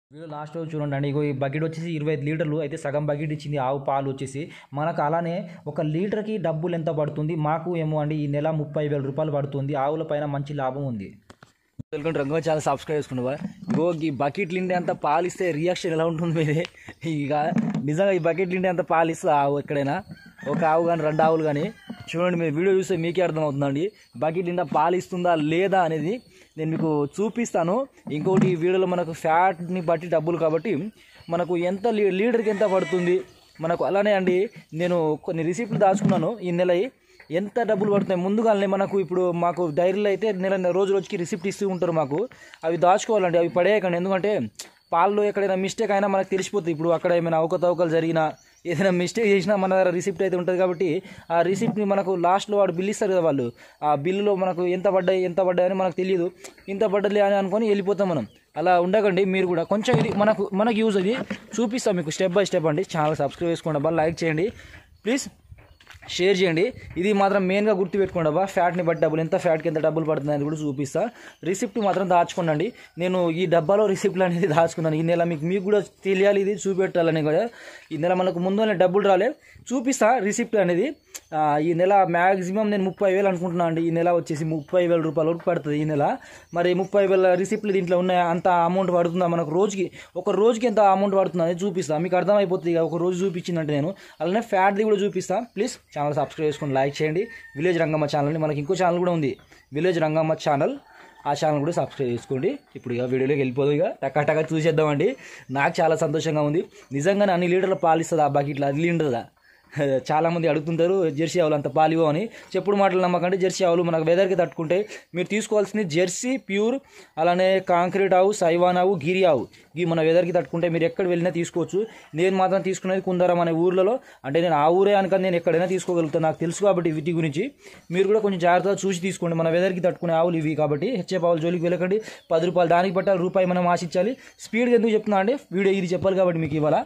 Video last రోజు చూడండి అండి ఇగో ఈ బకెట్ వచ్చేసి ఇరవై ఐదు లీటర్లు అయితే సగం బకెట్ ఇచ్చింది ఆవు పాలు వచ్చేసి మనకు అలానే ఒక లీటర్కి డబ్బులు ఎంత పడుతుంది మాకు ఏమో అండి ఈ నెల ముప్పై వేల రూపాయలు పడుతుంది ఆవుల పైన మంచి లాభం ఉంది వెల్కమ్ రంగు ఛానల్ సబ్స్క్రైబ్ చేసుకున్నావా ఇగో ఈ బకెట్ నిండి అంత పాలు ఇస్తే రియాక్షన్ ఎలా ఉంటుంది మీది ఇక నిజంగా ఈ బకెట్ నిండి అంత పాలు ఇస్తుంది ఆవు ఎక్కడైనా ఒక ఆవు కానీ రెండు ఆవులు కానీ చూడండి మీరు వీడియో చూస్తే మీకే అర్థమవుతుందండి బకెట్ నిండా పాలు ఇస్తుందా లేదా అనేది నేను మీకు చూపిస్తాను ఇంకోటి ఈ వీడియోలో మనకు ఫ్యాట్ని బట్టి డబ్బులు కాబట్టి మనకు ఎంత లీ లీటర్కి ఎంత పడుతుంది మనకు అలానే అండి నేను కొన్ని రిసిప్ట్లు దాచుకున్నాను ఈ నెల ఎంత డబ్బులు పడుతున్నాయి ముందుగానే మనకు ఇప్పుడు మాకు డైరీలో అయితే నెల రోజు రోజుకి రిసిప్ట్ ఇస్తూ ఉంటారు మాకు అవి దాచుకోవాలండి అవి పడేయకండి ఎందుకంటే పాల్లో ఎక్కడైనా మిస్టేక్ అయినా మనకు తెలిసిపోతుంది ఇప్పుడు అక్కడ ఏమైనా అవకతవకలు జరిగినా ఏదైనా మిస్టేక్ చేసినా మన దగ్గర రిసిప్ట్ అయితే ఉంటుంది కాబట్టి ఆ రిసిప్ట్ని మనకు లాస్ట్లో వాడు బిల్ ఇస్తారు కదా వాళ్ళు ఆ బిల్లులో మనకు ఎంత పడ్డాయి ఎంత పడ్డాయి అని మనకు తెలియదు ఇంత పడ్డలే అని అనుకొని వెళ్ళిపోతాం మనం అలా ఉండకండి మీరు కూడా కొంచెం ఇది మనకు మనకు యూజ్ అది చూపిస్తాం మీకు స్టెప్ బై స్టెప్ అండి ఛానల్ సబ్స్క్రైబ్ చేసుకోండి అబ్బా లైక్ చేయండి ప్లీజ్ షేర్ చేయండి ఇది మాత్రం మెయిన్గా గుర్తుపెట్టుకోండి అబ్బా ఫ్యాట్ని బట్టి డబ్బులు ఎంత ఫ్యాట్కి ఎంత డబ్బులు పడుతుంది అనేది కూడా చూపిస్తా రిసిప్ట్ మాత్రం దాచుకోండి నేను ఈ డబ్బాలో రిసిప్ట్లు అనేది దాచుకున్నాను ఈ నెల మీకు మీకు కూడా తెలియాలి ఇది చూపెట్టాలని కూడా ఈ నెల మనకు ముందు డబ్బులు రాలే చూపిస్తా రిసిప్ట్ అనేది ఆ, ఈ నెల మ్యాక్సిమం నేను ముప్పై వేలు అనుకుంటున్నాను అండి ఈ నెల వచ్చేసి ముప్పై వేల రూపాయల వరకు పడుతుంది ఈ నెల మరి ముప్పై వేల రిసిప్ట్లు దీంట్లో ఉన్నాయా అంత అమౌంట్ పడుతుందా మనకు రోజుకి ఒక రోజుకి ఎంత అమౌంట్ పడుతుంది అనేది చూపిస్తా మీకు అర్థమైపోతుంది ఇక ఒక రోజు చూపించిందంటే నేను అలానే ఫ్యాట్ది కూడా చూపిస్తా ప్లీజ్ ఛానల్ సబ్స్క్రైబ్ చేసుకొని లైక్ చేయండి విలేజ్ రంగమ్మ ఛానల్ని మనకి ఇంకో ఛానల్ కూడా ఉంది విలేజ్ రంగమ్మ ఛానల్ ఆ ఛానల్ కూడా సబ్స్క్రైబ్ చేసుకోండి ఇప్పుడు ఇక వీడియోలోకి వెళ్ళిపోదు ఇక టకా టకా చూసేద్దామండి నాకు చాలా సంతోషంగా ఉంది నిజంగానే అన్ని లీటర్ల పాలు ఇస్తుంది ఆ బకెట్లో అది లీటర్దా చాలా మంది అడుగుతుంటారు జెర్సీ ఆవులు అంత పాలివో అని చెప్పుడు మాటలు నమ్మకండి జెర్సీ ఆవులు మనకు వెదర్కి తట్టుకుంటే మీరు తీసుకోవాల్సింది జెర్సీ ప్యూర్ అలానే కాంక్రీట్ ఆవు సైవాన్ ఆవు గిరి ఆవు ఇవి మన వెదర్కి తట్టుకుంటే మీరు ఎక్కడ వెళ్ళినా తీసుకోవచ్చు నేను మాత్రం తీసుకునేది కుందరం అనే ఊర్లలో అంటే నేను ఆ ఊరే అనుకని నేను ఎక్కడైనా తీసుకోగలుగుతాను నాకు తెలుసు కాబట్టి వీటి గురించి మీరు కూడా కొంచెం జాగ్రత్తగా చూసి తీసుకోండి మన వెదర్కి తట్టుకునే ఆవులు ఇవి కాబట్టి హెచ్ఎఫ్ ఆవులు జోలికి వెళ్ళకండి పది రూపాయలు దానికి పట్టాలి రూపాయి మనం ఆశించాలి స్పీడ్గా ఎందుకు చెప్తున్నా అండి వీడియో ఇది చెప్పాలి కాబట్టి మీకు ఇవాళ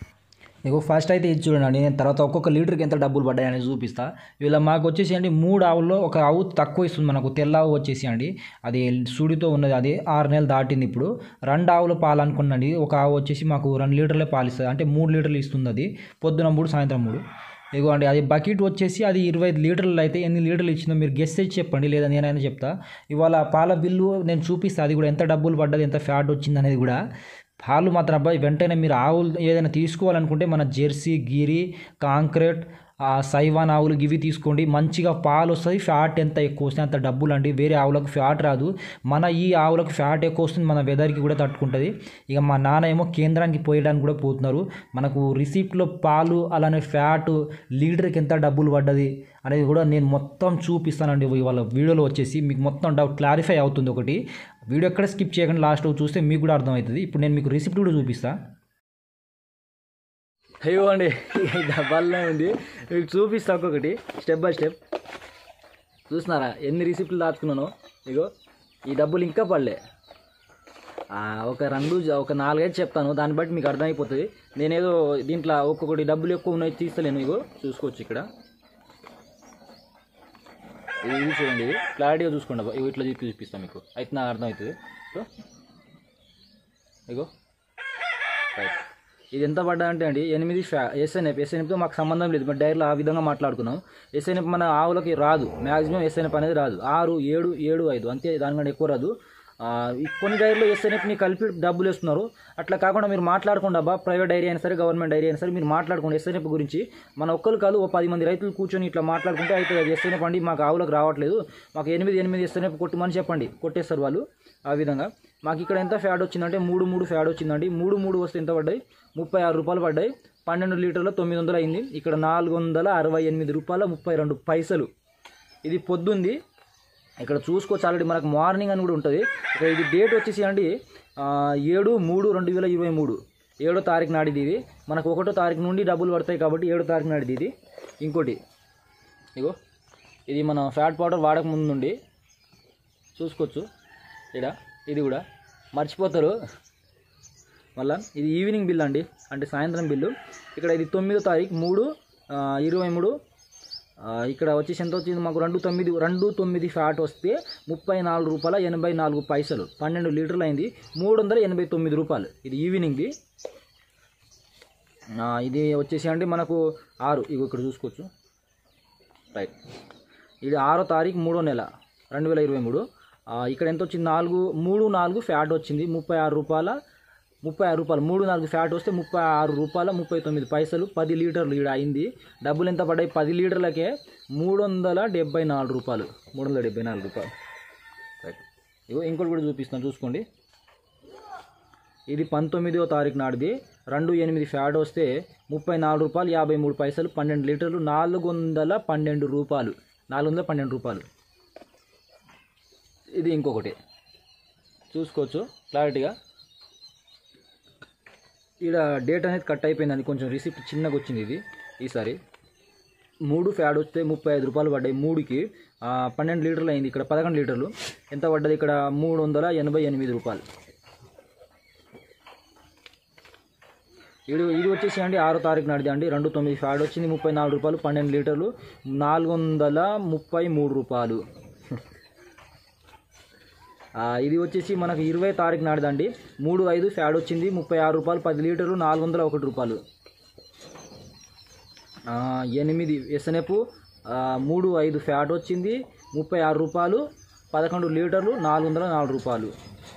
ఇగో ఫస్ట్ అయితే ఇది చూడండి నేను తర్వాత ఒక్కొక్క లీటర్కి ఎంత డబ్బులు పడ్డాయని చూపిస్తా ఇలా మాకు వచ్చేసి అండి మూడు ఆవుల్లో ఒక ఆవు తక్కువ ఇస్తుంది మనకు తెల్ల ఆవు వచ్చేసి అండి అది సుడితో ఉన్నది అది ఆరు నెలలు దాటింది ఇప్పుడు రెండు ఆవులు పాలు అనుకున్నాండి ఒక ఆవు వచ్చేసి మాకు రెండు లీటర్లే పాలు ఇస్తుంది అంటే మూడు లీటర్లు ఇస్తుంది అది పొద్దున మూడు సాయంత్రం మూడు ఇగో అండి అది బకెట్ వచ్చేసి అది ఇరవై ఐదు లీటర్లు అయితే ఎన్ని లీటర్లు ఇచ్చిందో మీరు గెస్ చేసి చెప్పండి లేదా నేనైనా చెప్తా ఇవాళ పాల బిల్లు నేను చూపిస్తా అది కూడా ఎంత డబ్బులు పడ్డది ఎంత ఫ్యాట్ వచ్చింది అనేది కూడా పాలు మాత్రం అబ్బాయి వెంటనే మీరు ఆవులు ఏదైనా తీసుకోవాలనుకుంటే మన జెర్సీ గిరి కాంక్రీట్ ఆ సైవాన్ ఆవులు ఇవి తీసుకోండి మంచిగా పాలు వస్తుంది ఫ్యాట్ ఎంత ఎక్కువ వస్తుంది అంత డబ్బులు అండి వేరే ఆవులకు ఫ్యాట్ రాదు మన ఈ ఆవులకు ఫ్యాట్ ఎక్కువ వస్తుంది మన వెదర్కి కూడా తట్టుకుంటుంది ఇక మా నాన్న ఏమో కేంద్రానికి పోయడానికి కూడా పోతున్నారు మనకు రిసిప్ట్లో పాలు అలానే ఫ్యాట్ లీటర్కి ఎంత డబ్బులు పడ్డది అనేది కూడా నేను మొత్తం చూపిస్తానండి ఇవాళ వీడియోలో వచ్చేసి మీకు మొత్తం డౌట్ క్లారిఫై అవుతుంది ఒకటి వీడియో ఎక్కడ స్కిప్ చేయకుండా లాస్ట్ చూస్తే మీకు కూడా అర్థమవుతుంది ఇప్పుడు నేను మీకు రిసిప్ట్ కూడా చూపిస్తా అయ్యో అండి డబ్బాల్లో ఉంది మీకు చూపిస్తా ఒక్కొక్కటి స్టెప్ బై స్టెప్ చూస్తున్నారా ఎన్ని రిసిప్ట్లు దాచుకున్నానో ఇగో ఈ డబ్బులు ఇంకా పడలే ఆ, ఒక రెండు జ- ఒక నాలుగైదు చెప్తాను దాన్ని బట్టి మీకు అర్థమైపోతుంది నేనేదో దీంట్లో ఒక్కొక్కటి డబ్బులు ఎక్కువ ఉన్నాయి తీస్తలేను ఇగో చూసుకోవచ్చు ఇక్కడ ఇది ఇది చూడండి ఇది క్లారిటీగా చూసుకోండి అబ్బా. ఇగో ఇట్లా చూపి చూపిస్తాను మీకు అయితే నాకు అర్థమవుతుంది ఇగో. ఇగో రైట్ ఇది ఎంత పడ్డా అంటే అండి ఎనిమిది ఫ్యా ఎస్ఎన్ఎఫ్ ఎస్ఎన్ఎఫ్తో మాకు సంబంధం లేదు మరి డైరీలో ఆ విధంగా మాట్లాడుకున్నాం ఎస్ఎన్ఎఫ్ మన ఆవులకి రాదు మ్యాక్సిమం ఎస్ఎన్ఎఫ్ అనేది రాదు ఆరు ఏడు ఏడు ఐదు అంతే దానికంటే ఎక్కువ రాదు ఆ, ఈ కొన్ని డైరీలో ఎస్ఎన్ఎఫ్ని కలిపి డబ్బులు వేస్తున్నారు అట్లా కాకుండా మీరు మాట్లాడుకోండి అబ్బా ప్రైవేట్ డైరీ అయినా సరే గవర్నమెంట్ డైరీ అయినా సరే మీరు మాట్లాడుకోండి ఎస్ఎన్ఎఫ్ గురించి మన ఒక్కరు కాదు ఓ పది మంది రైతులు కూర్చొని ఇట్లా మాట్లాడుకుంటే అయితే ఎస్ఎన్ఎఫ్ అండి మాకు ఆవులకు రావట్లేదు మాకు ఎనిమిది ఎనిమిది ఎస్ఎన్ఎఫ్ కొట్టమని చెప్పండి కొట్టేస్తారు వాళ్ళు ఆ విధంగా మాకు ఇక్కడ ఎంత ఫ్యాడ్ వచ్చిందంటే మూడు మూడు ఫ్యాడ్ వచ్చిందండి మూడు మూడు వస్తే ఎంత పడ్డాయి ముప్పై ఆరు రూపాయలు పడ్డాయి పన్నెండు లీటర్ల తొమ్మిది వందలు అయింది ఇక్కడ నాలుగు వందల అరవై ఎనిమిది రూపాయల ముప్పై రెండు పైసలు ఇది పొద్దుంది ఇక్కడ చూసుకోవచ్చు ఆల్రెడీ మనకు మార్నింగ్ అని కూడా ఉంటుంది ఇక్కడ ఇది డేట్ వచ్చేసి అండి ఆ, ఏడు మూడు రెండు వేల ఇరవై మూడు ఏడో తారీఖు నాటిది ఇది మనకు ఒకటో తారీఖు నుండి డబ్బులు పడతాయి కాబట్టి ఏడో తారీఖు నాటిది ఇది ఇంకోటి ఇగో ఇది మనం ఫ్యాట్ పౌడర్ వాడక ముందు నుండి చూసుకోవచ్చు ఇక్కడ ఇది కూడా మర్చిపోతారు మళ్ళా ఇది ఈవినింగ్ బిల్ అండి అంటే సాయంత్రం బిల్లు ఇక్కడ ఇది తొమ్మిదో తారీఖు మూడు ఆ, ఇరవై మూడు ఆ, ఇక్కడ వచ్చేసి ఎంత వచ్చింది మాకు రెండు తొమ్మిది రెండు తొమ్మిది ఫ్యాట్ వస్తే ముప్పై నాలుగు రూపాయల ఎనభై నాలుగు పైసలు పన్నెండు లీటర్లు అయింది మూడు వందల ఎనభై తొమ్మిది రూపాయలు ఇది ఈవినింగ్ది ఆ, ఇది వచ్చేసి అండి మనకు ఆరు ఇవి ఇక్కడ చూసుకోవచ్చు రైట్ ఇది ఆరో తారీఖు మూడో నెల రెండు వేల ఇరవై మూడు ఆ, ఇక్కడ ఎంత వచ్చింది నాలుగు మూడు నాలుగు ఫ్యాట్ వచ్చింది ముప్పై ఆరు రూపాయల ముప్పై ఆరు రూపాయలు మూడు నాలుగు ఫ్యాట్ వస్తే ముప్పై ఆరు రూపాయల ముప్పై తొమ్మిది పైసలు పది లీటర్లు ఈడ అయింది డబ్బులు ఎంత పడ్డాయి పది లీటర్లకే మూడు వందల డెబ్బై నాలుగు రూపాయలు మూడు వందల డెబ్బై నాలుగు రూపాయలు రైట్ ఇగో ఇంకోటి కూడా చూపిస్తాను చూసుకోండి ఇది పంతొమ్మిదో తారీఖు నాటిది రెండు ఎనిమిది ఫ్యాడ్ వస్తే ముప్పై నాలుగు రూపాయలు యాభై మూడు పైసలు పన్నెండు లీటర్లు నాలుగు వందల పన్నెండు రూపాయలు నాలుగు వందల పన్నెండు రూపాయలు ఇది ఇంకొకటి చూసుకోవచ్చు క్లారిటీగా ఇక్కడ డేట్ అనేది కట్ అయిపోయింది అది కొంచెం రిసిప్ట్ చిన్నగా వచ్చింది ఇది ఈసారి మూడు ఫ్యాడ్ వస్తే ముప్పై ఐదు రూపాయలు పడ్డాయి మూడుకి ఆ, పన్నెండు లీటర్లు అయింది ఇక్కడ పదకొండు లీటర్లు ఎంత పడ్డది ఇక్కడ మూడు వందల ఎనభై ఎనిమిది రూపాయలు ఇది ఇది వచ్చేసి అండి ఆరో తారీఖు నాటిది అండి రెండు తొమ్మిది ఫ్యాడ్ వచ్చింది ముప్పై నాలుగు రూపాయలు పన్నెండు లీటర్లు నాలుగు వందల ముప్పై మూడు రూపాయలు ఆ, ఇది వచ్చేసి మనకు ఇరవై తారీఖు నాటిదండి మూడు ఐదు ఫ్యాడ్ వచ్చింది ముప్పై ఆరు రూపాయలు పది లీటర్లు నాలుగు వందల ఒకటి రూపాయలు ఆ, ఎనిమిది ఎస్ఎన్ఎఫ్ మూడు ఐదు ఫ్యాట్ వచ్చింది ముప్పై ఆరు రూపాయలు పదకొండు లీటర్లు నాలుగు వందల నాలుగు రూపాయలు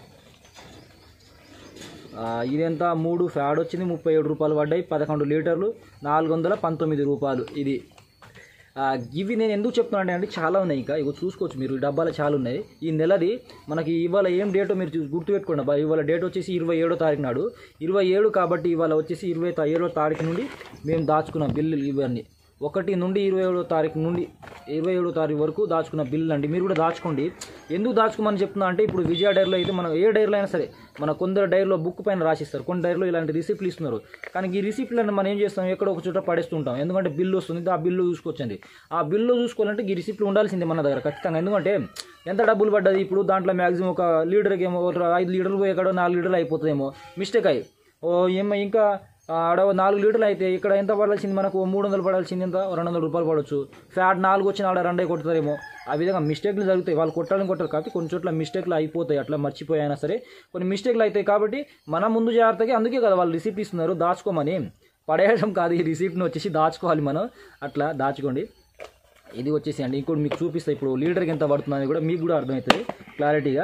ఆ, ఇదెంత మూడు ఫ్యాడ్ వచ్చింది ముప్పై ఏడు రూపాయలు పడ్డాయి పదకొండు లీటర్లు నాలుగు వందల పంతొమ్మిది రూపాయలు ఇది ఆ, ఇవి నేను ఎందుకు చెప్తున్నాను అంటే చాలా ఉన్నాయి ఇంకా ఇగో చూసుకోవచ్చు మీరు ఈ డబ్బాలు చాలా ఉన్నాయి ఈ నెలది మనకి ఇవాళ ఏం డేటో మీరు చూ- గుర్తుపెట్టుకోండి అబ్బా ఇవాళ డేట్ వచ్చేసి ఇరవై ఏడో తారీఖు నాడు ఇరవై ఏడు కాబట్టి ఇవాళ వచ్చేసి ఇరవై తా- ఏడో తారీఖు నుండి మేము దాచుకున్నాం బిల్లులు ఇవన్నీ ఒకటి నుండి ఇరవై ఏడో తారీఖు నుండి ఇరవై ఏడో తారీఖు వరకు దాచుకున్న బిల్లు అండి మీరు కూడా దాచుకోండి ఎందుకు దాచుకోమని చెప్తున్నా అంటే ఇప్పుడు విజయ డైరీలో అయితే మనం ఏ డైరీలో అయినా సరే మన కొందరు డైరీలో బుక్ పైన రాసిస్తారు కొన్ని డైరీలో ఇలాంటి రిసిప్ట్లు ఇస్తున్నారు కానీ ఈ రిసిప్ట్లను మనం ఏం చేస్తాం ఎక్కడో ఒక చోట పడేస్తుంటాం ఎందుకంటే బిల్లు వస్తుంది ఆ బిల్లు చూసుకోవచ్చండి ఆ బిల్లు చూసుకోవాలంటే ఈ రిసిప్ట్లు ఉండాల్సిందే మన దగ్గర ఖచ్చితంగా ఎందుకంటే ఎంత డబ్బులు పడ్డది ఇప్పుడు దాంట్లో మ్యాక్సిమం ఒక లీటర్కి ఏమో ఒక ఐదు లీటర్లు ఎక్కడో నాలుగు లీటర్లు అయిపోతుందేమో మిస్టేక్ అయ్యి ఓ ఏమో ఇంకా ఆ, ఆడ ఓ నాలుగు లీటర్లు అయితే ఇక్కడ ఎంత పడాల్సింది మనకు ఓ మూడు వందలు పడాల్సింది ఎంత ఓ రెండు వందల రూపాయలు పడవచ్చు ఫ్యాట్ నాలుగు వచ్చిన ఆడ రెండే కొడతారేమో ఆ విధంగా మిస్టేక్లు జరుగుతాయి వాళ్ళు కొట్టాలని కొట్టారు కాబట్టి కొన్ని చోట్ల మిస్టేక్లు అయిపోతాయి అట్లా మర్చిపోయినా సరే కొన్ని మిస్టేక్లు అవుతాయి కాబట్టి మన ముందు జాగ్రత్తగా అందుకే కదా వాళ్ళు రిసిప్ట్ ఇస్తున్నారు దాచుకోమని పడేయడం కాదు ఈ రిసిప్ట్ని వచ్చేసి దాచుకోవాలి మనం అట్లా దాచుకోండి ఇది వచ్చేసి అండి ఇంకోటి మీకు చూపిస్తా ఇప్పుడు లీటర్కి ఎంత పడుతుందని కూడా మీకు కూడా అర్థమవుతుంది క్లారిటీగా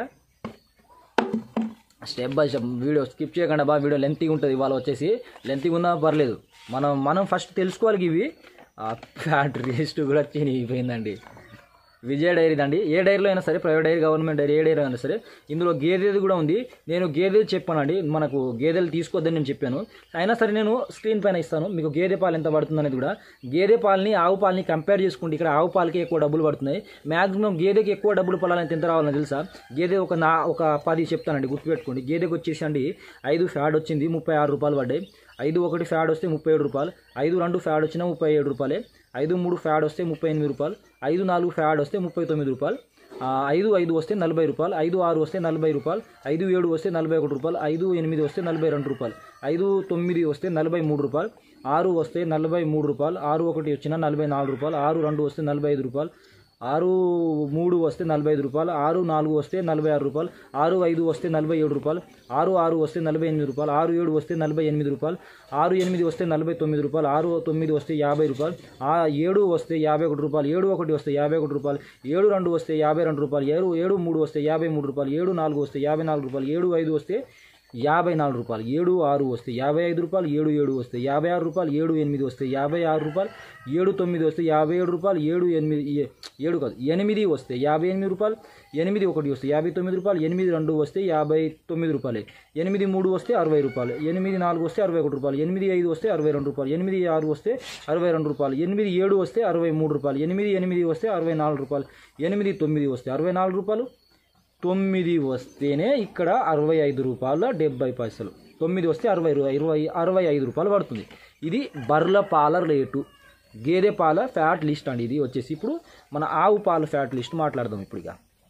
step by step video skip చేయకుండా బాగా వీడియో లెంతీగా ఉంటుంది ఇవాళ వచ్చేసి లెంతీగా ఉన్నా పర్లేదు మనం మనం ఫస్ట్ తెలుసుకోవాలి ఇవి ఫ్యాట్ రేస్ట్ కూడా చినిగిపోయిందండి విజయ డైరీ అండి ఏ డైరీలో అయినా సరే ప్రైవేట్ డైరీ గవర్నమెంట్ డైరీ ఏ డైరీ అయినా సరే ఇందులో గేదెది కూడా ఉంది నేను గేదెది చెప్పానండి మనకు గేదెలు తీసుకోవద్దని నేను చెప్పాను అయినా సరే నేను స్క్రీన్ పైన ఇస్తాను మీకు గేదె పాలు ఎంత పడుతుంది అనేది కూడా గేదె పాలని ఆవు పాలని కంపేర్ చేసుకుంటే ఇక్కడ ఆవు పాలకి ఎక్కువ డబ్బులు పడుతున్నాయి మ్యాక్సిమం గేదెకి ఎక్కువ డబ్బులు పడాలని ఎంత రావాలని తెలుసా గేదె ఒక నా ఒక పది చెప్తానండి గుర్తుపెట్టుకోండి గేదెకి వచ్చేసి అండి ఐదు ఫ్యాడ్ వచ్చింది ముప్పై ఆరు రూపాయలు పడ్డాయి ఐదు ఒకటి ఫ్యాడ్ వస్తే ముప్పై ఏడు రూపాయలు ఐదు రెండు ఫ్యాడ్ వచ్చినా ముప్పై ఏడు రూపాయలే ఐదు మూడు ఫ్యాడ్ వస్తే ముప్పై ఎనిమిది రూపాయలు ఐదు నాలుగు ఫ్యాడ్ వస్తే ముప్పై తొమ్మిది రూపాయలు ఆ, ఐదు ఐదు వస్తే నలభై రూపాయలు ఐదు ఆరు వస్తే నలభై రూపాయలు ఐదు ఏడు వస్తే నలభై ఒకటి రూపాయలు ఐదు ఎనిమిది వస్తే నలభై రెండు రూపాయలు ఐదు తొమ్మిది వస్తే నలభై మూడు రూపాయలు ఆరు వస్తే నలభై మూడు రూపాయలు ఆరు ఒకటి వచ్చిన నలభై నాలుగు రూపాయలు ఆరు రెండు వస్తే నలభై ఐదు రూపాయలు ఆరు మూడు వస్తే నలభై ఐదు రూపాయలు ఆరు నాలుగు వస్తే నలభై ఆరు రూపాయలు ఆరు ఐదు వస్తే నలభై ఏడు రూపాయలు ఆరు ఆరు వస్తే నలభై ఎనిమిది రూపాయలు ఆరు ఏడు వస్తే నలభై ఎనిమిది రూపాయలు ఆరు ఎనిమిది వస్తే నలభై తొమ్మిది రూపాయలు ఆరు తొమ్మిది వస్తే యాభై రూపాయలు ఆ ఏడు వస్తే యాభై ఒకటి రూపాయలు ఏడు ఒకటి వస్తే యాభై ఒకటి రూపాయలు ఏడు రెండు వస్తే యాభై రెండు రూపాయలు ఏడు ఏడు మూడు వస్తే యాభై మూడు రూపాయలు ఏడు నాలుగు వస్తే యాభై నాలుగు రూపాయలు ఏడు ఐదు వస్తే యాభై నాలుగు రూపాయలు ఏడు ఆరు వస్తే యాభై ఐదు రూపాయలు ఏడు ఏడు వస్తే యాభై ఆరు రూపాయలు ఏడు ఎనిమిది వస్తే యాభై ఆరు రూపాయలు ఏడు తొమ్మిది వస్తే యాభై ఏడు రూపాయలు ఏడు ఎనిమిది ఏ- ఏడు కాదు ఎనిమిది వస్తే యాభై ఎనిమిది రూపాయలు ఎనిమిది ఒకటి వస్తే యాభై తొమ్మిది రూపాయలు ఎనిమిది రెండు వస్తే యాభై తొమ్మిది రూపాయలు ఎనిమిది మూడు వస్తే అరవై రూపాయలు ఎనిమిది నాలుగు వస్తే అరవై ఒకటి రూపాయలు ఎనిమిది ఐదు వస్తే అరవై రెండు రూపాయలు ఎనిమిది ఆరు వస్తే అరవై రెండు రూపాయలు ఎనిమిది ఏడు వస్తే అరవై మూడు రూపాయలు ఎనిమిది ఎనిమిది వస్తే అరవై నాలుగు రూపాయలు ఎనిమిది తొమ్మిది వస్తే అరవై నాలుగు రూపాయలు తొమ్మిది వస్తేనే ఇక్కడ అరవై ఐదు రూపాయల డెబ్బై పైసలు తొమ్మిది వస్తే అరవై రూ- ఇరవై అరవై ఐదు రూపాయలు పడుతుంది ఇది బర్ల పాల రేటు గేదె పాల ఫ్యాట్ లిస్ట్ అండి ఇది వచ్చేసి ఇప్పుడు మన ఆవు పాల ఫ్యాట్ లిస్ట్ మాట్లాడదాం ఇప్పుడు ఇక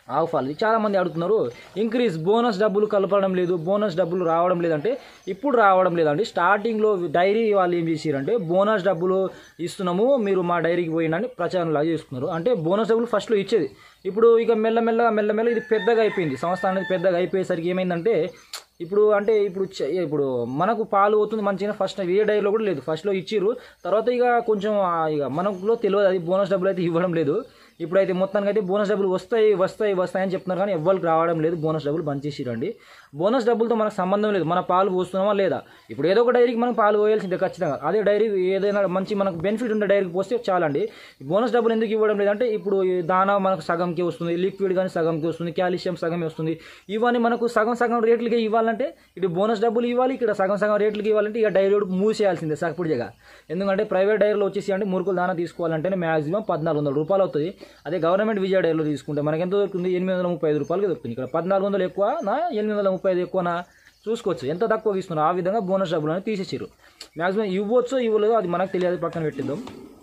ఆవు పాలు చాలా మంది అడుగుతున్నారు ఇంక్రీజ్ బోనస్ డబ్బులు కలపడం లేదు బోనస్ డబ్బులు రావడం లేదంటే ఇప్పుడు రావడం లేదండి స్టార్టింగ్లో డైరీ వాళ్ళు ఏం చేసారంటే బోనస్ డబ్బులు ఇస్తున్నాము మీరు మా డైరీకి పోయినని ప్రచారం లాగా చేసుకున్నారు అంటే బోనస్ డబ్బులు ఫస్ట్లో ఇచ్చేది ఇప్పుడు ఇక మెల్లమెల్లగా మెల్లమెల్ల ఇది పెద్దగా అయిపోయింది సంస్థ అనేది పెద్దగా అయిపోయేసరికి ఏమైందంటే ఇప్పుడు అంటే ఇప్పుడు చ- ఇప్పుడు మనకు పాలు అవుతుంది మంచిగా ఫస్ట్ ఏ డైరీలో కూడా లేదు ఫస్ట్లో ఇచ్చిర్రు తర్వాత ఇక కొంచెం ఆ ఇక మనకులో తెలియదు అది బోనస్ డబ్బులు అయితే ఇవ్వడం లేదు ఇప్పుడైతే మొత్తానికి అయితే బోనస్ డబ్బులు వస్తాయి వస్తాయి వస్తాయి అని చెప్తున్నారు కానీ ఎవ్వరికి రావడం లేదు బోనస్ డబ్బులు బంద్ చేసిరండి బోనస్ డబ్బులతో మనకు సంబంధం లేదు మన పాలు పోస్తున్నామా లేదా ఇప్పుడు ఏదో ఒక డైరీకి మనం పాలు పోయాల్సిందే ఖచ్చితంగా అదే డైరీ ఏదైనా మంచి మనకు బెనిఫిట్ ఉన్న డైరీకి పోస్తే చాలండి బోనస్ డబ్బులు ఎందుకు ఇవ్వడం లేదంటే ఇప్పుడు ఈ దానా మనకు సగంకి వస్తుంది లిక్విడ్ కానీ సగంకి వస్తుంది కాల్షియం సగమే వస్తుంది ఇవన్నీ మనకు సగం సగం రేట్లకే ఇవ్వాలంటే ఇటు బోనస్ డబ్బులు ఇవ్వాలి ఇక్కడ సగం సగం రేట్లకి ఇవ్వాలంటే ఇక డైరీ మూసేయాల్సిందే సగపుడిగా ఎందుకంటే ప్రైవేట్ డైరీలో వచ్చేసి అంటే మురుకులు దానా తీసుకోవాలంటే మ్యాక్సిమం పద్నాలుగు వందల రూపాయలు అవుతుంది అదే గవర్నమెంట్ విజయ డైరీలో తీసుకుంటే మనకి ఎంత దొరుకుతుంది ఎనిమిది వందల ముప్పై ఐదు రూపాయలకి దొరుకుతుంది ఇక్కడ పద్నాలుగు వందలు ఎక్కువ నా ఎనిమిది వందల ముప్పై ఐదు ఎక్కువనా చూసుకోవచ్చు ఎంత తక్కువ ఇస్తున్నారు ఆ విధంగా బోనస్ డబ్బులు అనేది తీసేసారు మ్యాక్సిమం ఇవ్వచ్చు ఇవ్వలేదు అది మనకు తెలియదు పక్కన పెట్టిద్దాం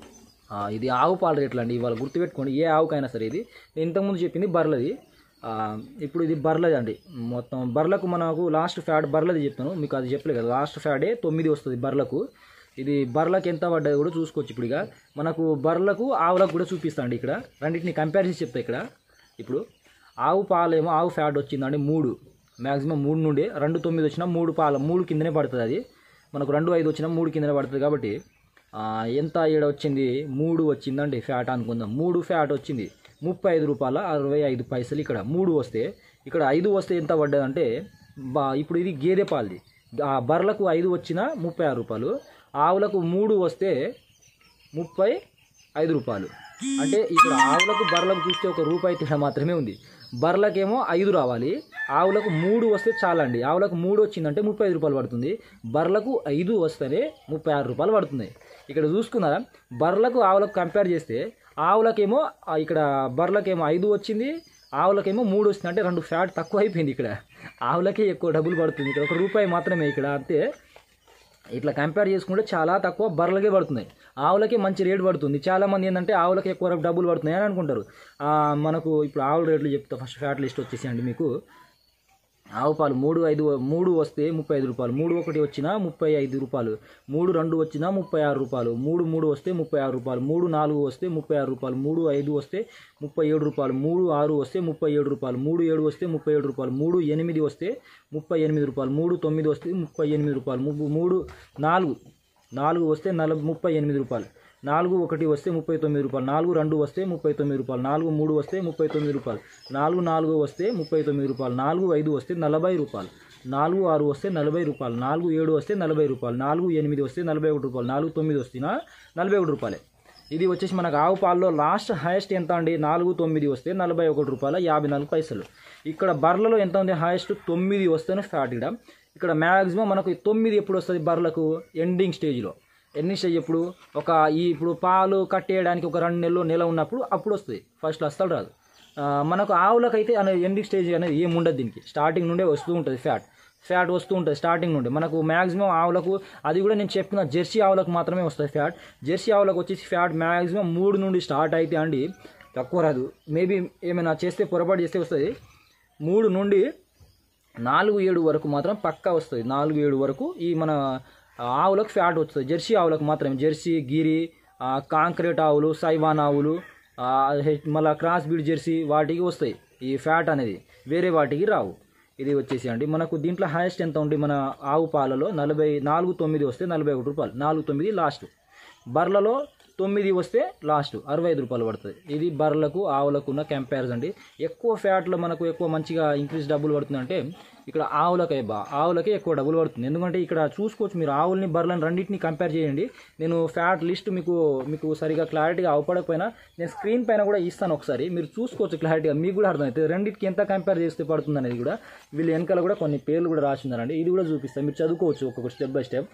ఆ, ఇది ఆవు పాల రేట్లు అండి ఇవాళ గుర్తుపెట్టుకోండి ఏ ఆవుకైనా సరే ఇది నేను ఇంతకుముందు చెప్పింది బర్లది ఆ, ఇప్పుడు ఇది బర్లది అండి మొత్తం బర్లకు మనకు లాస్ట్ ఫ్యాడ్ బర్లది చెప్తాను మీకు అది చెప్పలేదు కదా లాస్ట్ ఫ్యాడే తొమ్మిది వస్తుంది బర్లకు ఇది బర్లకు ఎంత పడ్డది కూడా చూసుకోవచ్చు ఇప్పుడు ఇక మనకు బర్లకు ఆవులకు కూడా చూపిస్తాండి ఇక్కడ రెండింటిని కంపేర్ చేసి చెప్తా ఇక్కడ ఇప్పుడు ఆవు పాలేమో ఆవు ఫ్యాట్ వచ్చిందండి మూడు మ్యాక్సిమం మూడు నుండి రెండు తొమ్మిది వచ్చినా మూడు పాల మూడు కిందనే పడుతుంది అది మనకు రెండు ఐదు వచ్చినా మూడు కిందనే పడుతుంది కాబట్టి ఆ, ఎంత ఈడ వచ్చింది మూడు వచ్చిందండి ఫ్యాట్ అనుకుందాం మూడు ఫ్యాట్ వచ్చింది ముప్పై ఐదు రూపాయల అరవై ఐదు పైసలు ఇక్కడ మూడు వస్తే ఇక్కడ ఐదు వస్తే ఎంత పడ్డదంటే బా ఇప్పుడు ఇది గేదె పాలది ఆ బర్లకు ఐదు వచ్చినా ముప్పై ఆరు రూపాయలు ఆవులకు మూడు వస్తే ముప్పై ఐదు రూపాయలు అంటే ఇక్కడ ఆవులకు బర్రెలకు చూస్తే ఒక రూపాయి తేడా మాత్రమే ఉంది బర్రెలకేమో ఐదు రావాలి ఆవులకు మూడు వస్తే చాలండి ఆవులకు మూడు వచ్చిందంటే ముప్పై ఐదు రూపాయలు పడుతుంది బర్రెలకు ఐదు వస్తేనే ముప్పై ఆరు రూపాయలు పడుతుంది ఇక్కడ చూసుకున్నారా బర్రెలకు ఆవులకు కంపేర్ చేస్తే ఆవులకేమో ఆ, ఇక్కడ బర్రెలకేమో ఐదు వచ్చింది ఆవులకేమో మూడు వచ్చింది అంటే రెండు ఫ్యాట్ తక్కువ అయిపోయింది ఇక్కడ ఆవులకే ఎక్కువ డబ్బులు పడుతుంది ఇక్కడ ఒక రూపాయి మాత్రమే ఇక్కడ అంతే ఇట్లా కంపేర్ చేసుకుంటే చాలా తక్కువ బర్రెలకే పడుతున్నాయి ఆవులకే మంచి రేటు పడుతుంది చాలా మంది ఏంటంటే ఆవులకి ఎక్కువ డబ్బులు పడుతున్నాయి అని అనుకుంటారు ఆ, మనకు ఇప్పుడు ఆవుల రేట్లు చెప్తా ఫస్ట్ ఫ్యాట్ లిస్ట్ వచ్చేసి అండి మీకు ఆవు పాలు మూడు ఐదు మూడు వస్తే ముప్పై ఐదు రూపాయలు మూడు ఒకటి వచ్చినా ముప్పై ఐదు రూపాయలు మూడు రెండు వచ్చినా ముప్పై ఆరు రూపాయలు మూడు మూడు వస్తే ముప్పై ఆరు రూపాయలు మూడు నాలుగు వస్తే ముప్పై ఆరు రూపాయలు మూడు ఐదు వస్తే ముప్పై ఏడు రూపాయలు మూడు ఆరు వస్తే ముప్పై ఏడు రూపాయలు మూడు ఏడు వస్తే ముప్పై ఏడు రూపాయలు మూడు ఎనిమిది వస్తే ముప్పై ఎనిమిది రూపాయలు మూడు తొమ్మిది వస్తే ముప్పై ఎనిమిది రూపాయలు ము- మూడు నాలుగు నాలుగు వస్తే నలభై ముప్పై ఎనిమిది రూపాయలు నాలుగు ఒకటి వస్తే ముప్పై తొమ్మిది రూపాయలు నాలుగు రెండు వస్తే ముప్పై తొమ్మిది రూపాయలు నాలుగు మూడు వస్తే ముప్పై తొమ్మిది రూపాయలు నాలుగు నాలుగు వస్తే ముప్పై తొమ్మిది రూపాయలు నాలుగు ఐదు వస్తే నలభై రూపాయలు నాలుగు ఆరు వస్తే నలభై రూపాయలు నాలుగు ఏడు వస్తే నలభై రూపాయలు నాలుగు ఎనిమిది వస్తే నలభై ఒకటి రూపాయలు నాలుగు తొమ్మిది వస్తేనా నలభై ఒకటి రూపాయలే ఇది వచ్చేసి మనకు ఆవు పాలలో లాస్ట్ హైయెస్ట్ ఎంత అండి నాలుగు తొమ్మిది వస్తే నలభై ఒకటి రూపాయల యాభై నాలుగు పైసలు ఇక్కడ బర్రెలలో ఎంత ఉంది హైయెస్ట్ తొమ్మిది వస్తేనే ఫ్యాట్ ఇక్కడ ఇక్కడ మ్యాక్సిమం మనకు ఈ తొమ్మిది ఎప్పుడు వస్తుంది బర్రెలకు ఎండింగ్ స్టేజ్లో ఎన్ని స్టేజ్ ఎప్పుడు ఒక ఈ ఇప్పుడు పాలు కట్టేయడానికి ఒక రెండు నెలలు నెల ఉన్నప్పుడు అప్పుడు వస్తుంది ఫస్ట్ అస్సలు రాదు ఆ, మనకు ఆవులకైతే అనేది ఎండింగ్ స్టేజ్ అనేది ఏమి ఉండదు దీనికి స్టార్టింగ్ నుండే వస్తూ ఉంటుంది ఫ్యాట్ ఫ్యాట్ వస్తూ ఉంటుంది స్టార్టింగ్ నుండి మనకు మ్యాక్సిమం ఆవులకు అది కూడా నేను చెప్పిన జెర్సీ ఆవులకు మాత్రమే వస్తుంది ఫ్యాట్ జెర్సీ ఆవులకు వచ్చేసి ఫ్యాట్ మ్యాక్సిమం మూడు నుండి స్టార్ట్ అయితే అండి తక్కువ రాదు మేబీ ఏమైనా చేస్తే పొరపాటు చేస్తే వస్తుంది మూడు నుండి నాలుగు ఏడు వరకు మాత్రం పక్కా వస్తుంది నాలుగు ఏడు వరకు ఈ మన ఆవులకు ఫ్యాట్ వస్తుంది జెర్సీ ఆవులకు మాత్రమే జెర్సీ గిరి ఆ, కాంక్రీట్ ఆవులు సైవాన్ ఆవులు ఆ, హె- మళ్ళా క్రాస్ బీడ్ జెర్సీ వాటికి వస్తాయి ఈ ఫ్యాట్ అనేది వేరే వాటికి రావు ఇది వచ్చేసి అండి మనకు దీంట్లో హైయెస్ట్ ఎంత ఉంది మన ఆవు పాలలో నలభై నాలుగు తొమ్మిది వస్తే నలభై ఒకటి రూపాయలు నాలుగు తొమ్మిది లాస్ట్ బర్లలో తొమ్మిది వస్తే లాస్ట్ అరవై ఐదు రూపాయలు పడుతుంది ఇది బర్రెలకు ఆవులకు ఉన్న కంపారిజన్ అండి ఎక్కువ ఫ్యాట్లో మనకు ఎక్కువ మంచిగా ఇంక్రీజ్ డబ్బులు పడుతుందంటే ఇక్కడ ఆవులకే బా ఆవులకే ఎక్కువ డబ్బులు పడుతుంది ఎందుకంటే ఇక్కడ చూసుకోవచ్చు మీరు ఆవుల్ని బర్రెలను రెండింటిని కంపేర్ చేయండి నేను ఫ్యాట్ లిస్ట్ మీకు మీకు సరిగా క్లారిటీగా అవపడకపోయినా నేను స్క్రీన్ పైన కూడా ఇస్తాను ఒకసారి మీరు చూసుకోవచ్చు క్లారిటీగా మీకు కూడా అర్థమవుతుంది రెండింటికి ఎంత కంపేర్ చేస్తే పడుతుంది అనేది కూడా వీళ్ళు వెనకాల కూడా కొన్ని పేర్లు కూడా రాసి ఉన్నారండి ఇది కూడా చూపిస్తాను మీరు చదువుకోవచ్చు ఒక్కొక్క స్టెప్ బై స్టెప్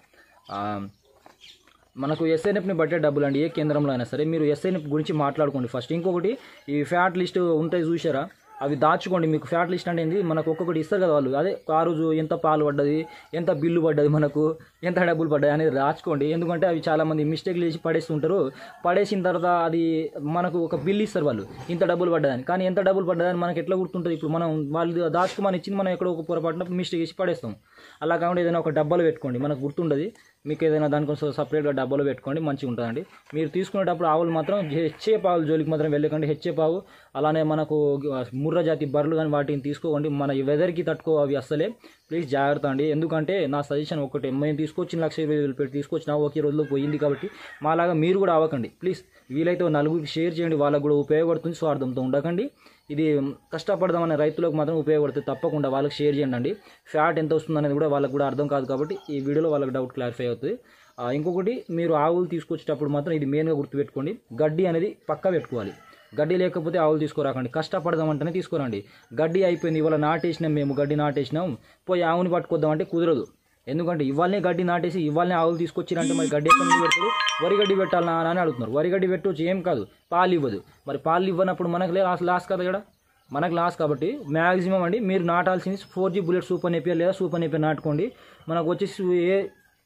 మనకు ఎస్ఐఎన్ఎఫ్ని బట్టే డబ్బులు అండి ఏ కేంద్రంలో అయినా సరే మీరు ఎస్ఐఎన్ఎఫ్ గురించి మాట్లాడుకోండి ఫస్ట్ ఇంకొకటి ఈ ఫ్యాట్ లిస్ట్ ఉంటాయి చూసారా అవి దాచుకోండి మీకు ఫ్యాట్ లిస్ట్ అంటే ఏంది మనకు ఒక్కొక్కటి ఇస్తారు కదా వాళ్ళు అదే ఆ రోజు ఎంత పాలు పడ్డది ఎంత బిల్లు పడ్డది మనకు ఎంత డబ్బులు పడ్డాయి అనేది రాసుకోండి ఎందుకంటే అవి చాలామంది మిస్టేక్లు చేసి పడేస్తుంటారు పడేసిన తర్వాత అది మనకు ఒక బిల్ ఇస్తారు వాళ్ళు ఇంత డబ్బులు పడ్డదని కానీ ఎంత డబ్బులు పడ్డదని మనకి ఎట్లా గుర్తుంటుంది ఇప్పుడు మనం వాళ్ళు దాచుకోమని ఇచ్చింది మనం ఎక్కడో ఒక పొరపాటున మిస్టేక్ చేసి పడేస్తాం అలా కాకుండా ఏదైనా ఒక డబ్బాలు పెట్టుకోండి మనకు గుర్తుండదు మీకు ఏదైనా దానికోసం సపరేట్గా డబ్బాలో పెట్టుకోండి మంచిగా ఉంటుందండి మీరు తీసుకునేటప్పుడు ఆవులు మాత్రం హెచ్చే పావులు జోలికి మాత్రం వెళ్ళకండి హెచ్చే పావు అలానే మనకు ముర్ర జాతి బర్రెలు కానీ వాటిని తీసుకోకండి మన ఈ వెదర్కి తట్టుకో అవి అస్సలే ప్లీజ్ జాగ్రత్త అండి ఎందుకంటే నా సజెషన్ ఒకటే మేము తీసుకొచ్చిన లక్ష ఇరవై వేలు పెట్టి తీసుకొచ్చిన ఒకే రోజులో పోయింది కాబట్టి మాలాగా మీరు కూడా అవ్వకండి ప్లీజ్ వీలైతే ఓ నలుగురికి షేర్ చేయండి వాళ్ళకు కూడా ఉపయోగపడుతుంది స్వార్థంతో ఉండకండి ఇది కష్టపడదామనే రైతులకు మాత్రం ఉపయోగపడుతుంది తప్పకుండా వాళ్ళకి షేర్ చేయండి అండి ఫ్యాట్ ఎంత వస్తుంది అనేది కూడా వాళ్ళకి కూడా అర్థం కాదు కాబట్టి ఈ వీడియోలో వాళ్ళకి డౌట్ క్లారిఫై అవుతుంది ఆ, ఇంకొకటి మీరు ఆవులు తీసుకొచ్చేటప్పుడు మాత్రం ఇది మెయిన్గా గుర్తుపెట్టుకోండి గడ్డి అనేది పక్కా పెట్టుకోవాలి గడ్డి లేకపోతే ఆవులు తీసుకురాకండి కష్టపడదామంటేనే తీసుకురండి గడ్డి అయిపోయింది ఇవాళ నాటేసినాం మేము గడ్డి నాటేసినాం పోయి ఆవుని పట్టుకొద్దామంటే కుదరదు ఎందుకంటే ఇవాళనే గడ్డి నాటేసి ఇవాళనే ఆవులు తీసుకొచ్చిరంటే మరి గడ్డి ఎక్కడ నుంచి పెడతారు వరి గడ్డి పెట్టాలనా అని అడుగుతున్నారు వరి గడ్డి పెట్టవచ్చు ఏం కాదు పాలు ఇవ్వదు మరి పాలు ఇవ్వనప్పుడు మనకు లాస్ లాస్ కదా ఇక్కడ మనకు లాస్ కాబట్టి మ్యాక్సిమం అండి మీరు నాటాల్సింది four G bullet super napier లేదా సూపర్ నేపియర్ నాటుకోండి మనకు వచ్చేసి ఏ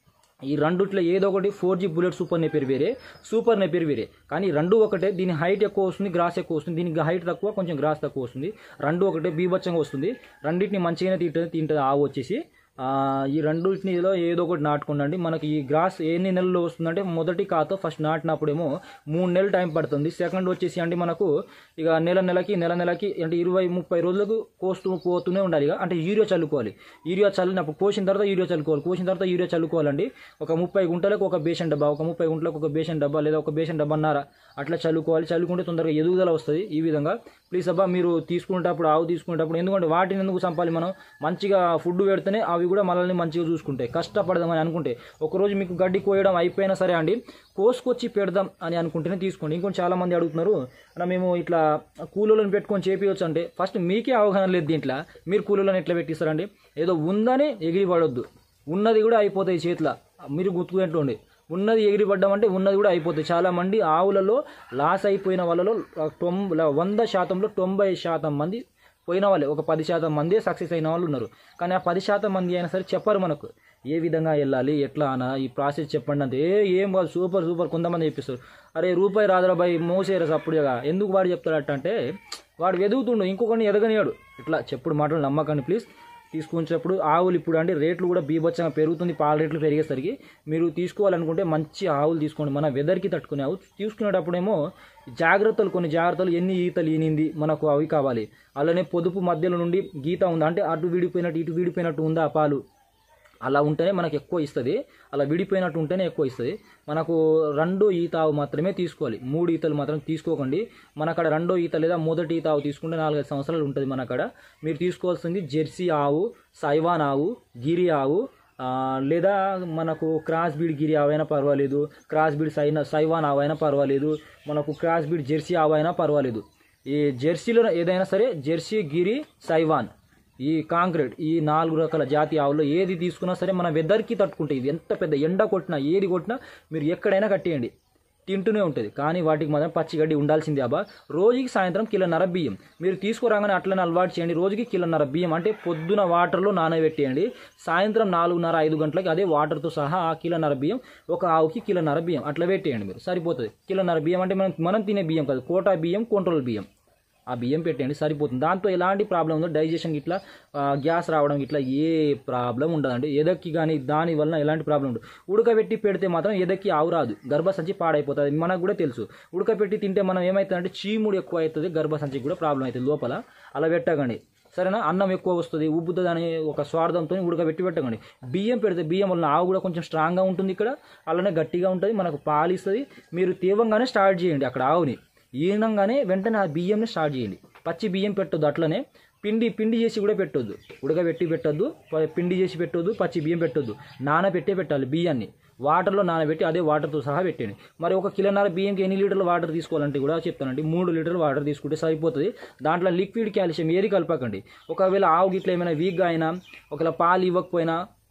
ఈ రెండుట్లో ఏదో ఒకటి four G bullet super napier వేరే సూపర్ నెపేర్ వేరే కానీ రెండు ఒకటే దీని హైట్ ఎక్కువ వస్తుంది గ్రాస్ ఎక్కువ వస్తుంది దీనికి హైట్ తక్కువ కొంచెం గ్రాస్ తక్కువ వస్తుంది రెండు ఒకటే బీభత్సంగా వస్తుంది రెండింటిని మంచిగానే తింటుంది తింటుంది ఆవు వచ్చేసి ఆ, ఈ రెండింటిలో ఏదో ఒకటి నాటుకోండి మనకి ఈ గ్రాస్ ఎన్ని నెలల్లో వస్తుందంటే మొదటి కాతో ఫస్ట్ నాటినప్పుడేమో మూడు నెలలు టైం పడుతుంది సెకండ్ వచ్చేసి అంటే మనకు ఇక నెల నెలకి నెల నెలకి అంటే ఇరవై ముప్పై రోజులకు కోస్తూ పోతూనే ఉండాలి ఇక అంటే యూరియా చల్లుకోవాలి యూరియా చల్లినప్పుడు కోసిన తర్వాత యూరియా చల్లుకోవాలి కోసిన తర్వాత యూరియా చల్లుకోవాలండి ఒక ముప్పై గుంటలకు ఒక బేషన్ డబ్బా ఒక ముప్పై గుంటలకు ఒక బేషన్ డబ్బా లేదా ఒక బేషన్ డబ్బా అన్నారా అట్లా చల్లుకోవాలి చల్లుకుంటే తొందరగా ఎదుగుదల వస్తుంది ఈ విధంగా ప్లీజ్ అబ్బా మీరు తీసుకునేటప్పుడు ఆవు తీసుకునేటప్పుడు ఎందుకంటే వాటిని ఎందుకు చంపాలి మనం మంచిగా ఫుడ్ పెడితేనే అవి కూడా మనల్ని మంచిగా చూసుకుంటాయి కష్టపడదామని అనుకుంటే ఒకరోజు మీకు గడ్డి కోయడం అయిపోయినా సరే అండి కోసుకొచ్చి పెడదాం అని అనుకుంటేనే తీసుకోండి ఇంకొంచెం చాలా మంది అడుగుతున్నారు అన్న మేము ఇట్లా కూలీలను పెట్టుకొని చేపించవచ్చు అంటే ఫస్ట్ మీకే అవగాహన లేదు దీంట్లో మీరు కూలీలను ఎట్లా పెట్టిస్తారండి ఏదో ఉందని ఎగిరి పడొద్దు ఉన్నది కూడా అయిపోతాయి చేతిలో మీరు గుర్తుకుంటుండే ఉన్నది ఎగిరి పడ్డం అంటే ఉన్నది కూడా అయిపోతుంది చాలా మంది ఆవులలో లాస్ అయిపోయిన వాళ్ళలో తొంభై వంద శాతంలో తొంభై శాతం మంది పోయిన వాళ్ళే ఒక పది శాతం మందే సక్సెస్ అయిన వాళ్ళు ఉన్నారు కానీ ఆ పది శాతం మంది అయినా సరే చెప్పరు మనకు ఏ విధంగా వెళ్ళాలి ఎట్లా అనా ఈ ప్రాసెస్ చెప్పండి అంటే ఏ ఏం కాదు సూపర్ సూపర్ కొంతమంది చెప్పిస్తారు అరే రూపాయి రాదురా బాయ్ మోసేరా అప్పుడుగా ఎందుకు వాడు చెప్తాడట అంటే వాడు వెదుగుతుండు ఇంకొకరిని ఎదగనియాడు ఇట్లా చెప్పుడు మాటలు నమ్మకండి ప్లీజ్ తీసుకునేటప్పుడు ఆవులు ఇప్పుడు అంటే రేట్లు కూడా బీభత్సంగా పెరుగుతుంది పాల రేట్లు పెరిగేసరికి మీరు తీసుకోవాలనుకుంటే మంచి ఆవులు తీసుకోండి మన వెదర్కి తట్టుకునే ఆవు తీసుకునేటప్పుడేమో జాగ్రత్తలు కొన్ని జాగ్రత్తలు ఎన్ని ఈతలు ఈనింది మనకు అవి కావాలి అలానే పొదుపు మధ్యలో నుండి గీత ఉందా అంటే అటు విడిపోయినట్టు ఇటు విడిపోయినట్టు ఉందా ఆ పాలు అలా ఉంటేనే మనకు ఎక్కువ ఇస్తుంది అలా విడిపోయినట్టు ఉంటేనే ఎక్కువ ఇస్తుంది మనకు రెండో ఈత ఆవు మాత్రమే తీసుకోవాలి మూడు ఈతలు మాత్రం తీసుకోకండి మన అక్కడ రెండో ఈత లేదా మొదటి ఈత ఆవు తీసుకుంటే నాలుగైదు సంవత్సరాలు ఉంటుంది మన అక్కడ మీరు తీసుకోవాల్సింది జెర్సీ ఆవు సైవాన్ ఆవు గిరి ఆవు ఆ, లేదా మనకు క్రాస్ బీడ్ గిరి ఆవైనా పర్వాలేదు క్రాస్ బీడ్ సైన సైవాన్ ఆవైనా పర్వాలేదు మనకు క్రాస్ బీడ్ జెర్సీ ఆవైనా పర్వాలేదు ఈ జెర్సీలో ఏదైనా సరే జెర్సీ గిరి సైవాన్ ఈ కాంక్రీట్ ఈ నాలుగు రకాల జాతి ఆవుల్లో ఏది తీసుకున్నా సరే మన వెదర్కి తట్టుకుంటాయి ఇది ఎంత పెద్ద ఎండ కొట్టినా ఏది కొట్టినా మీరు ఎక్కడైనా కట్టేయండి తింటూనే ఉంటుంది కానీ వాటికి మాత్రం పచ్చిగడ్డి ఉండాల్సిందే అబ్బా రోజుకి సాయంత్రం కిలోన్నర బియ్యం మీరు తీసుకురాగానే అట్లనే అలవాటు చేయండి రోజుకి కిలోన్నర బియ్యం అంటే పొద్దున వాటర్లో నానబెట్టేయండి సాయంత్రం నాలుగున్నర ఐదు గంటలకి అదే వాటర్తో సహా ఆ కిలోన్నర బియ్యం ఒక ఆవుకి కిలోన్నర బియ్యం అట్లా పెట్టేయండి మీరు సరిపోతుంది కిలోన్నర బియ్యం అంటే మనం మనం తినే బియ్యం కాదు కోటా బియ్యం కంట్రోల్ బియ్యం ఆ బియ్యం పెట్టండి సరిపోతుంది దాంతో ఎలాంటి ప్రాబ్లం ఉందో డైజెషన్ ఇట్లా ఆ, గ్యాస్ రావడం ఇట్లా ఏ ప్రాబ్లం ఉండదండి ఎదక్కి కానీ దాని వలన ఎలాంటి ప్రాబ్లం ఉండదు ఉడకబెట్టి పెడితే మాత్రం ఎదక్కి ఆవు రాదు గర్భసంచి పాడైపోతుంది మనకు కూడా తెలుసు ఉడకబెట్టి తింటే మనం ఏమవుతుందంటే చీముడు ఎక్కువ అవుతుంది గర్భసంచికి కూడా ప్రాబ్లం అవుతుంది లోపల అలా పెట్టకండి సరేనా అన్నం ఎక్కువ వస్తుంది ఉబ్బుతుంది అనే ఒక స్వార్థంతో ఉడకబెట్టి పెట్టకండి బియ్యం పెడితే బియ్యం వలన ఆవు కూడా కొంచెం స్ట్రాంగ్గా ఉంటుంది ఇక్కడ అలానే గట్టిగా ఉంటుంది మనకు పాలు ఇస్తుంది మీరు తేవంగానే స్టార్ట్ చేయండి అక్కడ ఆవుని ఈనంగానే వెంటనే ఆ బియ్యంని స్టార్ట్ చేయండి పచ్చి బియ్యం పెట్టొద్దు అట్లనే పిండి పిండి చేసి కూడా పెట్టొద్దు ఉడకబెట్టి పెట్టొద్దు ప- పిండి చేసి పెట్టొద్దు పచ్చి బియ్యం పెట్టొద్దు నానబెట్టే పెట్టాలి బియ్యాన్ని వాటర్లో నానబెట్టి అదే వాటర్తో సహా పెట్టండి మరి ఒక కిలోన్నర బియ్యంకి ఎన్ని లీటర్ల వాటర్ తీసుకోవాలంటే కూడా చెప్తానండి మూడు లీటర్ల వాటర్ తీసుకుంటే సరిపోతుంది దాంట్లో లిక్విడ్ కాల్షియం ఏది కలపకండి ఒకవేళ ఆవు గిట్ల ఏమైనా వీక్గా అయినా ఒకవేళ పాలు ఇవ్వకపోయినా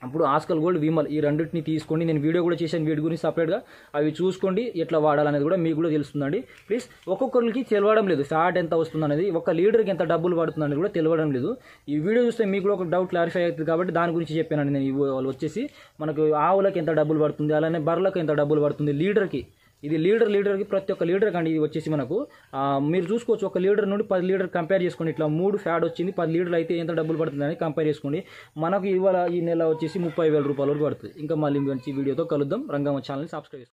అప్పుడు ఆస్కల్ గోల్డ్ విమల్ ఈ రెండింటిని తీసుకోండి నేను వీడియో కూడా చేశాను వీడి గురించి సపరేట్గా అవి చూసుకోండి ఎట్లా వాడాలనేది కూడా మీకు కూడా తెలుస్తుందండి ప్లీజ్ ఒక్కొక్కరికి తెలియడం లేదు ఫ్యాట్ ఎంత వస్తుంది అనేది ఒక లీటర్కి ఎంత డబ్బులు పడుతుంది అనేది కూడా తెలియడం లేదు ఈ వీడియో చూస్తే మీకు కూడా ఒక డౌట్ క్లారిఫై అవుతుంది కాబట్టి దాని గురించి చెప్పానండి నేను ఈ వాళ్ళు వచ్చేసి మనకు ఆవులకి ఎంత డబ్బులు పడుతుంది అలానే బర్రెలకు ఎంత డబ్బులు పడుతుంది లీటర్కి ఇది లీటర్ లీటర్కి ప్రతి ఒక్క లీటర్ కండి ఇది వచ్చేసి మనకు ఆ, మీరు చూసుకోవచ్చు ఒక లీటర్ నుండి పది లీటర్ కంపేర్ చేసుకోండి ఇట్లా మూడు ఫ్యాడ్ వచ్చింది పది లీటర్లు అయితే ఎంత డబ్బులు పడుతుంది అని కంపేర్ చేసుకోండి మనకు ఇవాళ ఈ నెల వచ్చేసి ముప్పై వేల రూపాయల వరకు పడుతుంది ఇంకా మళ్ళీ మంచి వీడియోతో కలుద్దాం రంగమ్మ ఛానల్ సబ్స్క్రైబ్ చేసుకోండి